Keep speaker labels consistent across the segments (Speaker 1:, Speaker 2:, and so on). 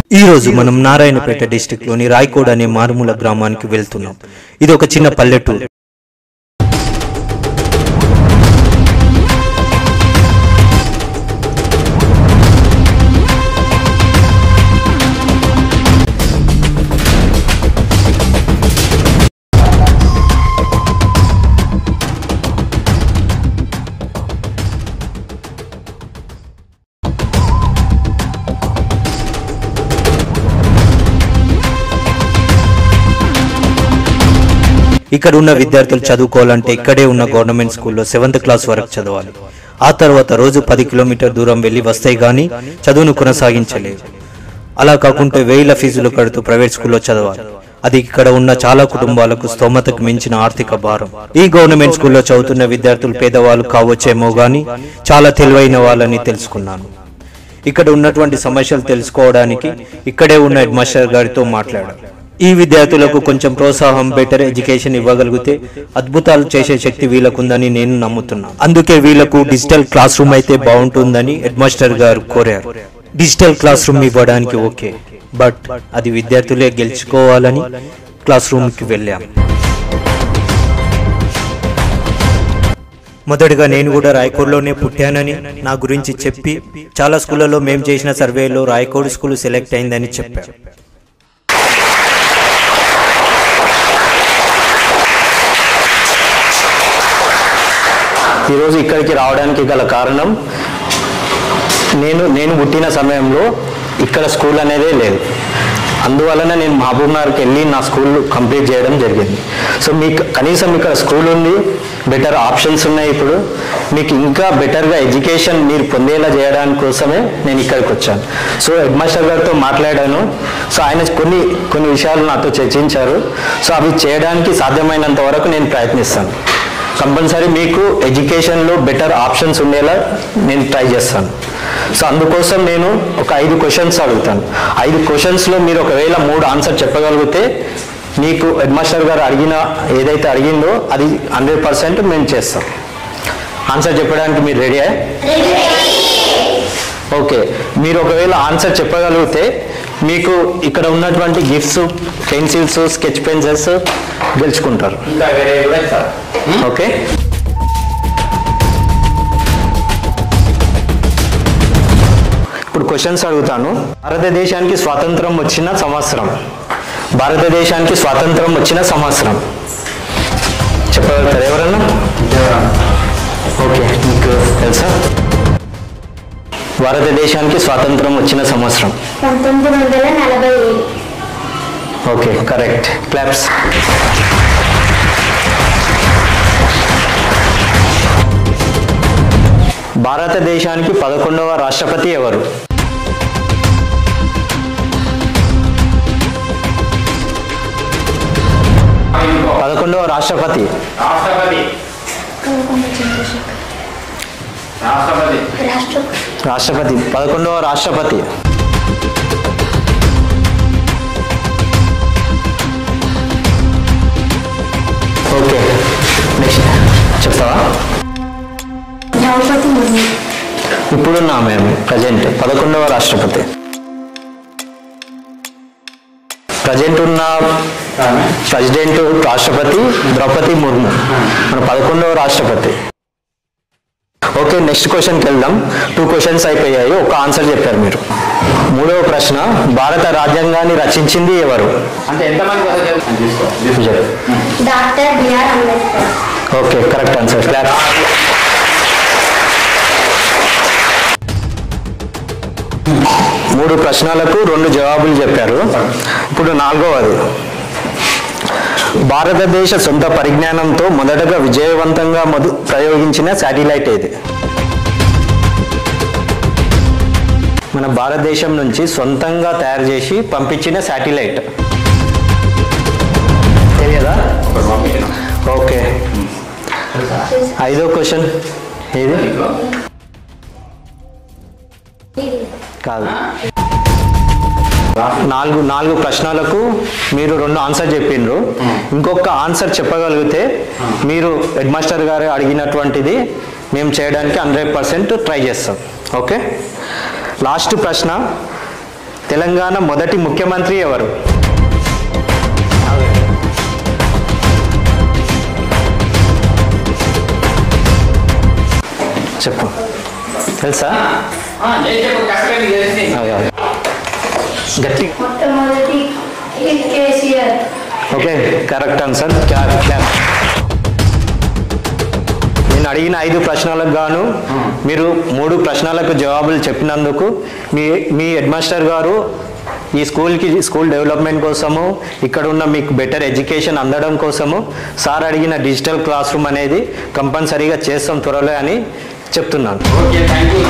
Speaker 1: ఈ రోజు మనం నారాయణపేట డిస్టిక్ లోని రాయకోడ్ అనే మారుమూల గ్రామానికి వెళ్తున్నాం ఇది ఒక చిన్న పల్లెటూరు ఇక్కడ ఉన్న విద్యార్థులు చదువుకోవాలంటే ఇక్కడే ఉన్న గవర్నమెంట్ స్కూల్లో సెవెంత్ క్లాస్ వరకు చదవాలి ఆ తర్వాత రోజు పది కిలోమీటర్ దూరం వెళ్లి వస్తాయి గాని చదువును కొనసాగించలేవు అలా కాకుంటే వేల ఫీజులు కడుతూ ప్రైవేట్ స్కూల్లో చదవాలి అది ఇక్కడ ఉన్న చాలా కుటుంబాలకు స్తోమతకు మించిన ఆర్థిక భారం ఈ గవర్నమెంట్ స్కూల్లో చదువుతున్న విద్యార్థులు పేదవాళ్ళు కావచ్చేమో గాని చాలా తెలివైన వాళ్ళని తెలుసుకున్నాను ఇక్కడ ఉన్నటువంటి సమస్యలు తెలుసుకోవడానికి ఇక్కడే ఉన్న హెడ్ మాస్టర్ గారితో మాట్లాడారు ఈ విద్యార్థులకు కొంచెం ప్రోత్సాహం బెటర్ ఎడ్యుకేషన్ ఇవ్వగలిగితే అద్భుతాలు చేసే శక్తి వీళ్ళకుందని నేను నమ్ముతున్నా అందుకే వీళ్ళకు డిజిటల్ క్లాస్ రూమ్ అయితే బాగుంటుందని హెడ్ మాస్టర్ గారు కోరారు డిజిటల్ క్లాస్ రూమ్ ఇవ్వడానికి ఓకే బట్ అది విద్యార్థులే గెలుచుకోవాలని క్లాస్ రూమ్ కి వెళ్ళాం మొదటగా నేను కూడా రాయకోడ్లోనే పుట్టానని నా గురించి చెప్పి చాలా స్కూళ్ళలో మేము చేసిన సర్వేలో రాయకోడ్ స్కూల్ సెలెక్ట్ అయిందని చెప్పారు
Speaker 2: ఈరోజు ఇక్కడికి రావడానికి గల కారణం నేను నేను పుట్టిన సమయంలో ఇక్కడ స్కూల్ అనేదే లేదు అందువలన నేను మహబూబ్ నగర్కి వెళ్ళి నా స్కూల్ కంప్లీట్ చేయడం జరిగింది సో మీకు కనీసం ఇక్కడ స్కూల్ ఉంది బెటర్ ఆప్షన్స్ ఉన్నాయి ఇప్పుడు మీకు ఇంకా బెటర్గా ఎడ్యుకేషన్ మీరు పొందేలా చేయడానికి కోసమే నేను ఇక్కడికి వచ్చాను సో హెడ్ మాస్టర్ గారితో మాట్లాడాను సో ఆయన కొన్ని కొన్ని విషయాలు నాతో చర్చించారు సో అవి చేయడానికి సాధ్యమైనంత వరకు నేను ప్రయత్నిస్తాను కంపల్సరీ మీకు ఎడ్యుకేషన్లో బెటర్ ఆప్షన్స్ ఉండేలా నేను ట్రై చేస్తాను సో అందుకోసం నేను ఒక ఐదు క్వశ్చన్స్ అడుగుతాను ఐదు క్వశ్చన్స్లో మీరు ఒకవేళ మూడు ఆన్సర్ చెప్పగలిగితే మీకు హెడ్ మాస్టర్ గారు అడిగిన ఏదైతే అడిగిందో అది హండ్రెడ్ పర్సెంట్ మేము చేస్తాం ఆన్సర్ చెప్పడానికి మీరు రెడీయా ఓకే మీరు ఒకవేళ ఆన్సర్ చెప్పగలిగితే మీకు ఇక్కడ ఉన్నటువంటి గిఫ్ట్స్ పెన్సిల్స్ స్కెచ్ పెన్సిల్స్ గెలుచుకుంటారు ఓకే ఇప్పుడు క్వశ్చన్స్ అడుగుతాను భారతదేశానికి స్వాతంత్రం వచ్చిన సంవత్సరం భారతదేశానికి స్వాతంత్రం వచ్చిన సంవత్సరం చెప్పగలుగుతారు ఎవరన్నా ఓకే మీకు తెలుసా భారతదేశానికి స్వాతంత్రం వచ్చిన సంవత్సరం
Speaker 3: పంతొమ్మిది వందల నలభై ఏడు
Speaker 2: ఓకే కరెక్ట్ క్లాప్స్ భారతదేశానికి పదకొండవ రాష్ట్రపతి ఎవరు పదకొండవ రాష్ట్రపతి
Speaker 4: రాష్ట్రపతి రాష్ట్రపతి
Speaker 3: రాష్ట్ర
Speaker 2: రాష్ట్రపతి పదకొండవ రాష్ట్రపతి ఓకే నెక్స్ట్ చెప్తావా
Speaker 3: ద్రౌపది ముర్ము
Speaker 2: ఇప్పుడున్న ఆమె ప్రజెంట్ పదకొండవ రాష్ట్రపతి ప్రజెంట్ ఉన్న ప్రెసిడెంట్ రాష్ట్రపతి ద్రౌపది ముర్ము మన పదకొండవ రాష్ట్రపతి ఓకే నెక్స్ట్ క్వశ్చన్కి వెళ్దాం టూ క్వశ్చన్స్ అయిపోయాయి ఒక ఆన్సర్ చెప్పారు మీరు మూడవ ప్రశ్న భారత రాజ్యాంగాన్ని రచించింది ఎవరు
Speaker 4: అంటే ఎంతమంది కోసం తెలుసు? తీసుకో తీసుకో.
Speaker 3: Doctor B R Ambedkar
Speaker 2: okay correct answer clap మూడు ప్రశ్నలకు రెండు జవాబులు చెప్పారు ఇప్పుడు నాలుగవది భారతదేశ సొంత పరిజ్ఞానంతో మొదటగా విజయవంతంగా మొద ప్రయోగించిన శాటిలైట్ ఏది మన భారతదేశం నుంచి సొంతంగా తయారు చేసి పంపించిన శాటిలైట్ తెలియదా
Speaker 4: ఒకటి పంపించిన.
Speaker 2: ఓకే ఐదో క్వశ్చన్ ఏది కాదు నాలుగు నాలుగు ప్రశ్నలకు మీరు రెండు ఆన్సర్ చెప్పిండ్రు ఇంకొక ఆన్సర్ చెప్పగలిగితే మీరు హెడ్ మాస్టర్ గారు అడిగినటువంటిది మేము చేయడానికి హండ్రెడ్ పర్సెంట్ ట్రై చేస్తాం ఓకే లాస్ట్ ప్రశ్న తెలంగాణ మొదటి ముఖ్యమంత్రి ఎవరు చెప్పు తెలుసా
Speaker 4: ఆ, నేను చెప్పు కరెక్ట్గా నీకు తెలిసింది.
Speaker 2: అదే, అదే. గట్టి
Speaker 3: మొట్టమొదటి KCR
Speaker 2: okay correct answer clap clap నేను అడిగిన ఐదు ప్రశ్నలకు గాను మీరు మూడు ప్రశ్నలకు జవాబులు చెప్పినందుకు మీ మీ హెడ్ మాస్టర్ గారు ఈ స్కూల్కి స్కూల్ డెవలప్మెంట్ కోసము ఇక్కడ ఉన్న మీకు బెటర్ ఎడ్యుకేషన్ అందడం కోసము సార్ అడిగిన డిజిటల్ క్లాస్ రూమ్ అనేది కంపల్సరీగా చేస్తాం త్వరలో అని చెప్తున్నాను
Speaker 4: ఓకే థ్యాంక్ యూ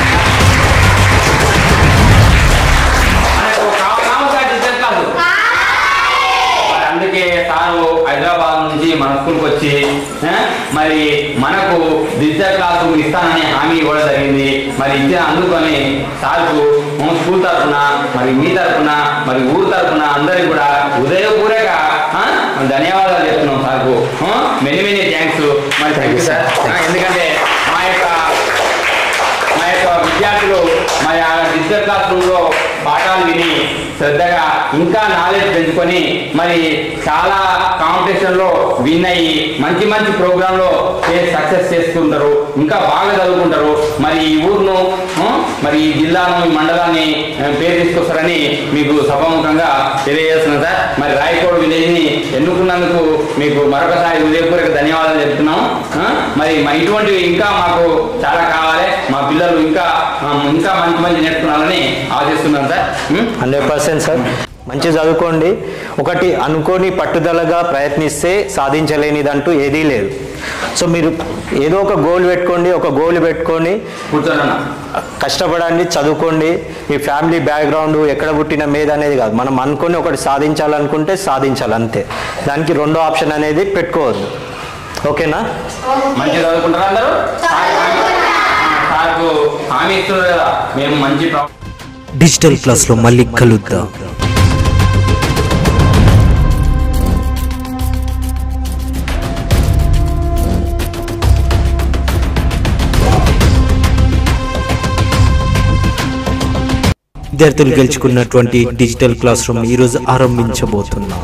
Speaker 4: మనకు కావ- కావలసిన డిజిటల్ క్లాసు. మరి అందుకే సారు హైదరాబాద్ నుంచి మన స్కూల్కి వచ్చి ఆ, మరి మనకు డిజిటల్ క్లాసు ఇస్తానని హామీ ఇవ్వడం జరిగింది మరి ఇచ్చిన అందుకని సార్కు మన స్కూల్ తరఫున మరి మీ తరఫున మరి ఊరు తరఫున అందరికి కూడా ఉదయపూర్వక ఆ, ధన్యవాదాలు చెప్తున్నాం సార్కు మెనీ మెనీ థ్యాంక్స్ మరి థ్యాంక్ యూ సార్ ఆ, ఎందుకంటే మా యొక్క మా యొక్క విద్యార్థులు మా యొక్క డిజిటల్ క్లాస్ రూమ్ లో పాఠాలు విని శ్రద్ధగా ఇంకా నాలెడ్జ్ పెంచుకొని మరి చాలా కాంపిటీషన్ లో విన్ అయ్యి మంచి మంచి ప్రోగ్రామ్ లో సక్సెస్ చేసుకుంటారు ఇంకా బాగా చదువుకుంటారు మరి ఈ ఊరును ఆ, మరి ఈ జిల్లాను ఈ మండలాన్ని ఆ, పేరు తీసుకొస్తారని మీకు సభాముఖంగా తెలియజేస్తున్నాను సార్ మరి రాయకోడ్ విలేజ్ ని ఎన్నుకున్నందుకు మీకు మరొకసారి హృదయపూర్వక ధన్యవాదాలు చెప్తున్నాం ఆ, మరి మా ఇటువంటివి ఇంకా మాకు చాలా కావాలి మా పిల్లలు ఇంకా ఆ, ఇంకా మంచి మంచి నేర్చుకోవాలని ఆశిస్తున్నాను సార్ ఉం?
Speaker 2: హండ్రెడ్ పర్సెంట్ సార్ మంచి చదువుకోండి ఒకటి అనుకోని పట్టుదలగా ప్రయత్నిస్తే సాధించలేనిదంటూ ఏదీ లేదు సో మీరు ఏదో ఒక గోల్ పెట్టుకోండి ఒక గోల్ పెట్టుకొని
Speaker 4: కూర్చోనన్నా
Speaker 2: కష్టపడండి చదువుకోండి మీ ఫ్యామిలీ బ్యాక్గ్రౌండ్ ఎక్కడ పుట్టిన మీద అనేది కాదు మనం అనుకొని ఒకటి సాధించాలనుకుంటే సాధించాలి అంతే దానికి రెండో ఆప్షన్ అనేది పెట్టుకోవద్దు ఓకేనా
Speaker 4: మంచిగా చదువుకుంటారా అందరూ సార్ హామీ- ఆ, సార్కు హామీ ఇస్తున్నారు కదా మేము మంచి ప్ర-
Speaker 1: డిజిటల్ క్లాస్లో మళ్ళీ కలుద్దాం విద్యార్థులు గెలుచుకున్నటువంటి డిజిటల్ క్లాస్ రూమ్ ఈరోజు ఆరంభించబోతున్నాం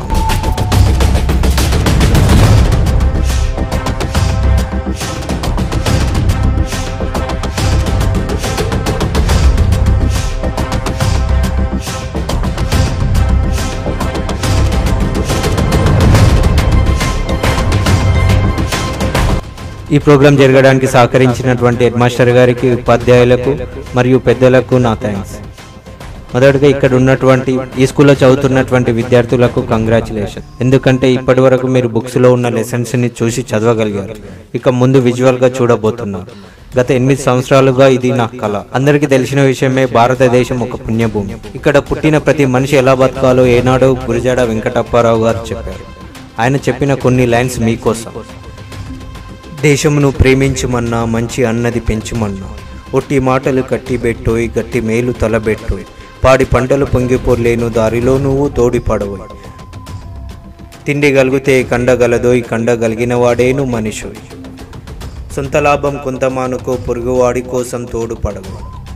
Speaker 1: ఈ ప్రోగ్రాం జరగడానికి సహకరించినటువంటి హెడ్ మాస్టర్ గారికి ఉపాధ్యాయులకు మరియు పెద్దలకు నా థ్యాంక్స్ మొదటగా ఇక్కడ ఉన్నటువంటి ఈ స్కూల్లో చదువుతున్నటువంటి విద్యార్థులకు కంగ్రాచులేషన్ ఎందుకంటే ఇప్పటి వరకు మీరు బుక్స్ లో ఉన్న లెసన్స్ ని చూసి చదవగలిగారు ఇక ముందు విజువల్ గా చూడబోతున్నారు గత ఎనిమిది సంవత్సరాలుగా ఇది నా కళ అందరికీ తెలిసిన విషయమే భారతదేశం ఒక పుణ్యభూమి ఇక్కడ పుట్టిన ప్రతి మనిషి ఎలా బతకాలో ఏనాడో గురిజాడ వెంకటప్పారావు గారు చెప్పారు ఆయన చెప్పిన కొన్ని లైన్స్ మీకోసం దేశమును ప్రేమించుమన్నా మంచి అన్నది పెంచుమన్నా ఒట్టి మాటలు కట్టిబెట్టోయ్ గట్టి మేలు తలబెట్టోయ్ పాడి పంటలు పొంగిపోలేను దారిలో నువ్వు తోడిపడవోయ్ తిండి గలిగితే కండగలదోయ్ కండగలిగిన వాడేను మనిషోయ్ సొంత లాభం కొంత మానుకో పొరుగువాడి కోసం తోడుపడవు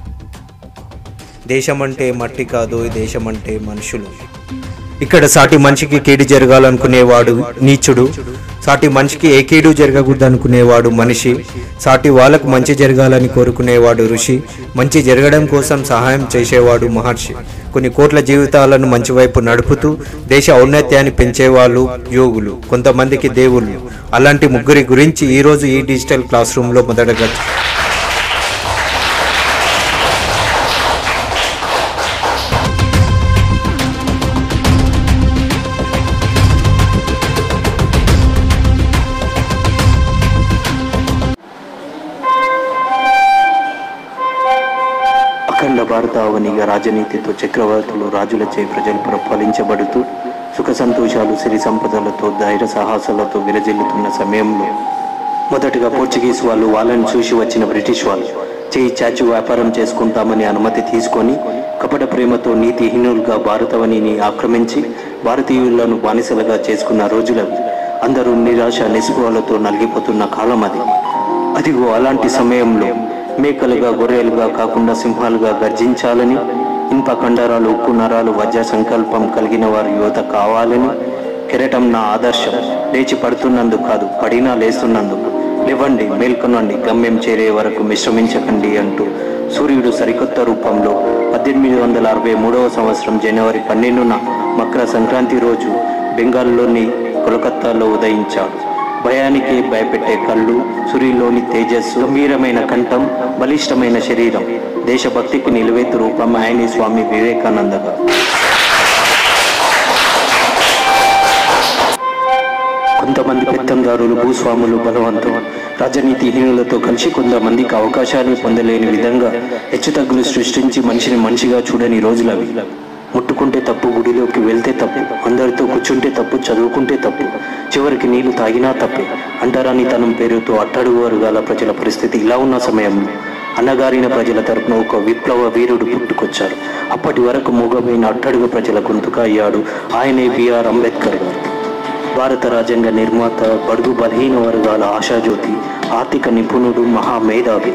Speaker 1: దేశమంటే మట్టి కాదు దేశమంటే మనుషులు ఇక్కడ సాటి మనిషికి కీడు జరగాలనుకునేవాడు నీచుడు సాటి మనిషికి ఏ కీడు జరగకూడదు అనుకునేవాడు మనిషి సాటి వాళ్ళకు మంచి జరగాలని కోరుకునేవాడు ఋషి మంచి జరగడం కోసం సహాయం చేసేవాడు మహర్షి కొన్ని కోట్ల జీవితాలను మంచి వైపు నడుపుతూ దేశ ఔన్నత్యాన్ని పెంచేవాళ్ళు యోగులు కొంతమందికి దేవుళ్ళు అలాంటి ముగ్గురి గురించి ఈరోజు ఈ డిజిటల్ క్లాస్ రూమ్లో మొదటగా అఖండ భారతావనిగా రాజనీతితో చక్రవర్తులు రాజులచే ప్రజలు పరిపాలించబడుతూ సుఖ సంతోషాలు సిరి సంపదలతో ధైర్య సాహసాలతో విరజిల్లుతున్న సమయంలో మొదటగా పోర్చుగీస్ వాళ్ళు వాళ్ళని చూసి వచ్చిన బ్రిటిష్ వాళ్ళు చేయి చాచి వ్యాపారం చేసుకుంటామని అనుమతి తీసుకొని కపట ప్రేమతో నీతిహీనులుగా భారతవనిని ఆక్రమించి భారతీయులను బానిసలుగా చేసుకున్న రోజులవి అందరూ నిరాశ నిస్పృహలతో నలిగిపోతున్న కాలం అది అదిగో అలాంటి సమయంలో మేకలుగా గొర్రెలుగా కాకుండా సింహాలుగా గర్జించాలని
Speaker 5: ఇనుప కండరాలు ఉక్కు నరాలు వజ్ర సంకల్పం కలిగిన వారు యువత కావాలని కెరటం నా ఆదర్శం లేచి పడుతున్నందుకు కాదు పడినా లేస్తున్నందుకు లేవండి మేల్కొనండి గమ్యం చేరే వరకు విశ్రమించకండి అంటూ సూర్యుడు సరికొత్త రూపంలో పద్దెనిమిది వందల అరవై మూడవ సంవత్సరం జనవరి పన్నెండున మకర సంక్రాంతి రోజు బెంగాల్లోని కోలకత్తాలో ఉదయించాడు భయానికి భయపెట్టే కళ్ళు సూర్యులోని తేజస్సు గంభీరమైన కంఠం బలిష్టమైన శరీరం దేశభక్తికి నిలువెత్తు రూపం ఆయని స్వామి వివేకానందగా కొంతమంది పెత్తందారులు భూస్వాములు బలవంతం రాజనీతిహీనులతో కలిసి కొంతమందికి అవకాశాన్ని పొందలేని విధంగా హెచ్చుతగ్గులు సృష్టించి మనిషిని మనిషిగా చూడని రోజులవి ముట్టుకుంటే తప్పు గుడిలోకి వెళ్తే తప్పు అందరితో కూర్చుంటే తప్పు చదువుకుంటే తప్పు చివరికి నీళ్లు తాగినా తప్పే అంటరాని తనం పేరుతో అట్టడుగు వర్గాల ప్రజల పరిస్థితి ఇలా ఉన్న సమయంలో అన్నగారిన ప్రజల తరపున ఒక విప్లవ వీరుడు పుట్టుకొచ్చారు అప్పటి వరకు మూగమైన అట్టడుగు ప్రజల గొంతుక అయ్యాడు ఆయనే బిఆర్ అంబేద్కర్ గారు భారత రాజ్యాంగ నిర్మాత బడుగు బలహీన వర్గాల ఆశాజ్యోతి ఆర్థిక నిపుణుడు మహామేధావి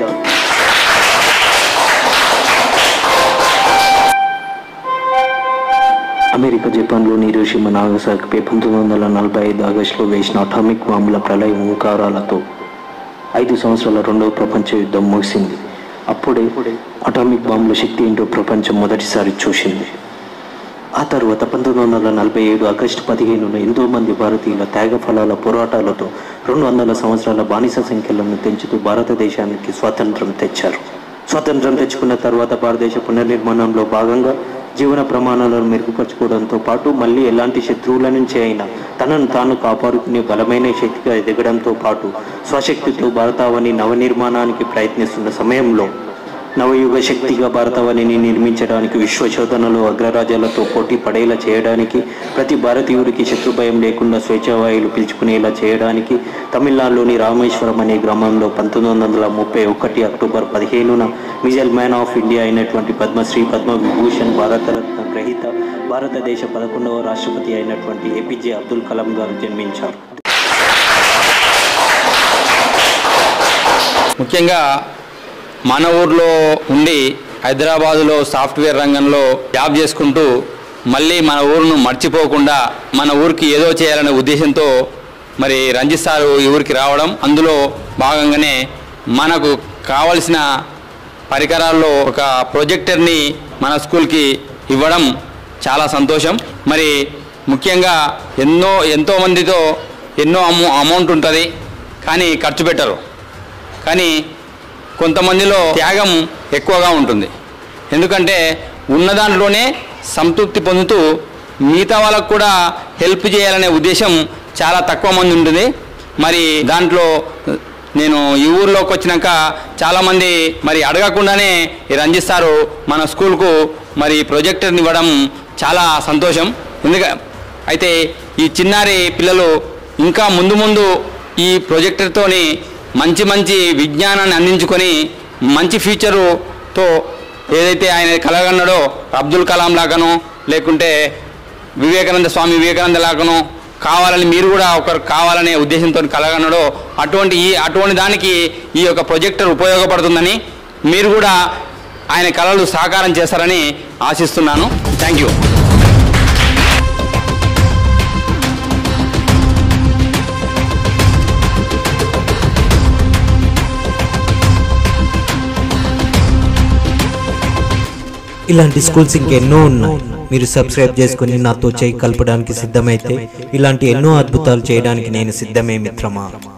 Speaker 5: అమెరికా జపాన్లోని హిరోషిమా నాగసాకిపై పంతొమ్మిది వందల నలభై ఐదు ఆగస్టులో వేసిన అటామిక్ బాంబుల ప్రళయ ఓంకారాలతో ఐదు సంవత్సరాల రెండవ ప్రపంచ యుద్ధం ముగిసింది అప్పుడే అటామిక్ బాంబుల శక్తి ఏంటో ప్రపంచం మొదటిసారి చూసింది ఆ తర్వాత పంతొమ్మిది వందల నలభై ఏడు ఆగస్టు పదిహేనున ఎంతో మంది భారతీయుల త్యాగ ఫలాల పోరాటాలతో రెండు వందల సంవత్సరాల బానిస సంఖ్యలను పెంచుతూ భారతదేశానికి స్వాతంత్రం తెచ్చారు స్వాతంత్రం తెచ్చుకున్న తర్వాత భారతదేశ పునర్నిర్మాణంలో భాగంగా జీవన ప్రమాణాలను మెరుగుపరచుకోవడంతో పాటు మళ్ళీ ఎలాంటి శత్రువుల నుంచి అయినా తనను తాను కాపాడుకునే బలమైన శక్తిగా ఎదగడంతో పాటు స్వశక్తితో భారతావని నవనిర్మాణానికి ప్రయత్నిస్తున్న సమయంలో నవయుగ శక్తిగా భారతావనిని నిర్మించడానికి విశ్వశోధనలో అగ్రరాజ్యాలతో పోటీ పడేలా చేయడానికి ప్రతి భారతీయుడికి శత్రుభయం లేకుండా స్వేచ్ఛావాయులు పిలుచుకునేలా చేయడానికి తమిళనాడులోని రామేశ్వరం అనే గ్రామంలో పంతొమ్మిది వందల ముప్పై ఒకటి అక్టోబర్ పదిహేనున మిజైల్ మ్యాన్ ఆఫ్ ఇండియా అయినటువంటి పద్మశ్రీ పద్మ విభూషణ్ భారతరత్న గ్రహీత భారతదేశ పదకొండవ రాష్ట్రపతి అయినటువంటి ఏపీజే అబ్దుల్ కలాం గారు జన్మించారు
Speaker 4: ముఖ్యంగా మన ఊర్లో ఉండి హైదరాబాదులో సాఫ్ట్వేర్ రంగంలో జాబ్ చేసుకుంటూ మళ్ళీ మన ఊరును మర్చిపోకుండా మన ఊరికి ఏదో చేయాలనే ఉద్దేశంతో మరి రంజిత్ సారు ఈ ఊరికి రావడం అందులో భాగంగానే మనకు కావలసిన పరికరాల్లో ఒక ప్రొజెక్టర్ని మన స్కూల్కి ఇవ్వడం చాలా సంతోషం మరి ముఖ్యంగా ఎన్నో ఎంతో మందితో ఎన్నో అమౌ అమౌంట్ ఉంటుంది కానీ ఖర్చు పెట్టరు కానీ కొంతమందిలో త్యాగం ఎక్కువగా ఉంటుంది ఎందుకంటే ఉన్న దాంట్లోనే సంతృప్తి పొందుతూ మిగతా వాళ్ళకు కూడా హెల్ప్ చేయాలనే ఉద్దేశం చాలా తక్కువ మంది ఉంటుంది మరి దాంట్లో నేను ఈ ఊర్లోకి వచ్చినాక చాలామంది మరి అడగకుండానే ఈ రంజిత్ సారు మన స్కూల్కు మరి ప్రొజెక్టర్ని ఇవ్వడం చాలా సంతోషం ఎందుక అయితే ఈ చిన్నారి పిల్లలు ఇంకా ముందు ముందు ఈ ప్రొజెక్టర్తోని మంచి మంచి విజ్ఞానాన్ని అందించుకొని మంచి ఫ్యూచరుతో ఏదైతే ఆయన కలగన్నాడో అబ్దుల్ కలాం లాగానో లేకుంటే వివేకానంద స్వామి వివేకానంద లాగానో కావాలని మీరు కూడా ఒకరు కావాలనే ఉద్దేశంతో కలగన్నాడో అటువంటి ఈ అటువంటి దానికి ఈ యొక్క ప్రొజెక్టర్ ఉపయోగపడుతుందని మీరు కూడా ఆయన కళలు సాకారం చేస్తారని ఆశిస్తున్నాను థ్యాంక్ యూ
Speaker 1: ఇలాంటి స్కూల్స్ ఇంకెన్నో ఉన్నాయి మీరు సబ్స్క్రైబ్ చేసుకుని నాతో చేయి కలపడానికి సిద్ధమైతే ఇలాంటి ఎన్నో అద్భుతాలు చేయడానికి నేను సిద్ధమే మిత్రమా